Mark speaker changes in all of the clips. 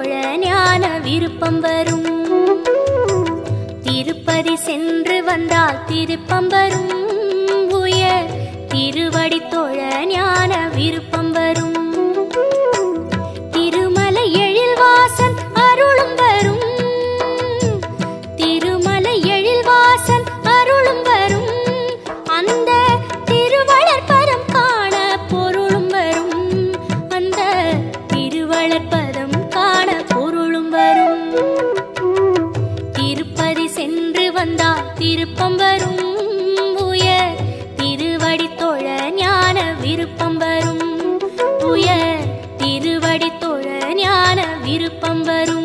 Speaker 1: தொழ ஞான விருப்பம் வரும் திருப்பதி சென்று வந்தால் திருப்பம் வரும் உயர் திருவடி தொழ ஞான விருப்பம் வரும் திருமலை எழில்வாசன் அருளும் வரும் திருமலை எழில்வாசன் அருளும் வரும் அந்த திருவளர்பதம் காண பொருளும் வரும் அந்த திருவளர்பதம் காண பொருளும் வரும் திருப்பதி சென்று வந்தால் திருப்பம் வரும் உயர் திருவடி தொழ ஞான விருப்பம் வரும் உயர் திருவடி தொழ ஞான விருப்பம் வரும்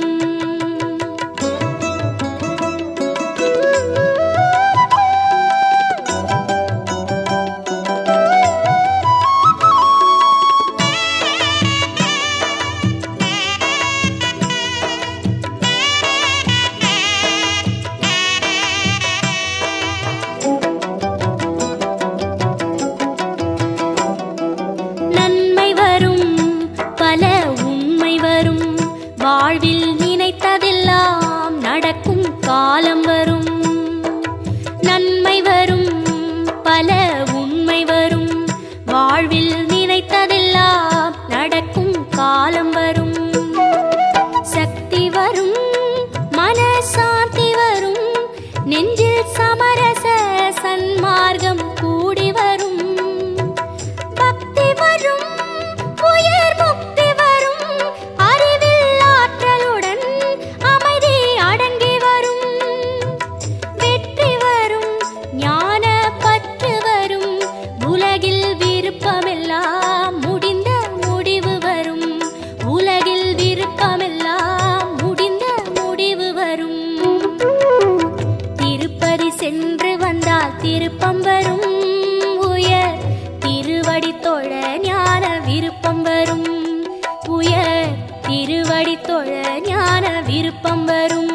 Speaker 1: நன்மை வரும் பல உண்மை வரும் வாழ்வில் நினைத்ததெல்லாம் நடக்கும் காலம் வரும் நன்மை வரும் பல உண்மை வரும் வாழ்வில் நினைத்ததெல்லாம் நடக்கும் காலம் வரும் சக்தி வரும் மனசாந்தி வரும் நெஞ்சில் சமரச சன்மார்க்கம் கூடி வரும் பக்தி வரும் உயர் முக்தி வரும் அறிவில் ஆற்றலுடன் அமைதி அடங்கி வரும் வெற்றி வரும் ஞான பற்று வரும் உலகில் விருப்பமெல்லாம் முடிந்த முடிவு வரும் உலகில் விருப்பமெல்லாம் முடிந்த முடிவு வரும் திருப்பதி சென்று வந்தால் திருப்பம் வரும் உயர் திருவடி தொழ ஞான விருப்பம் வரும் உயர் திருவடி தொழ ஞான விருப்பம் வரும்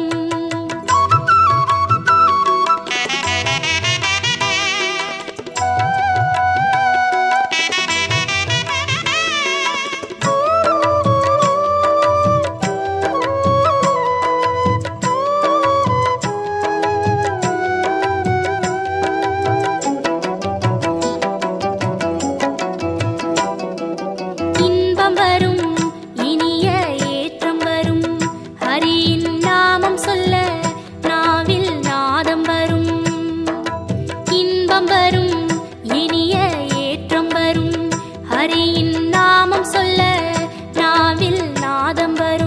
Speaker 1: இன்பம் வரும் இனிய ஏற்றம் வரும் ஹரியின் நாமம் சொல்ல நாவில் நாதம் வரும் இன்பம் வரும் இனிய ஏற்றம் வரும் ஹரியின் நாமம் சொல்ல நாவில் நாதம் வரும்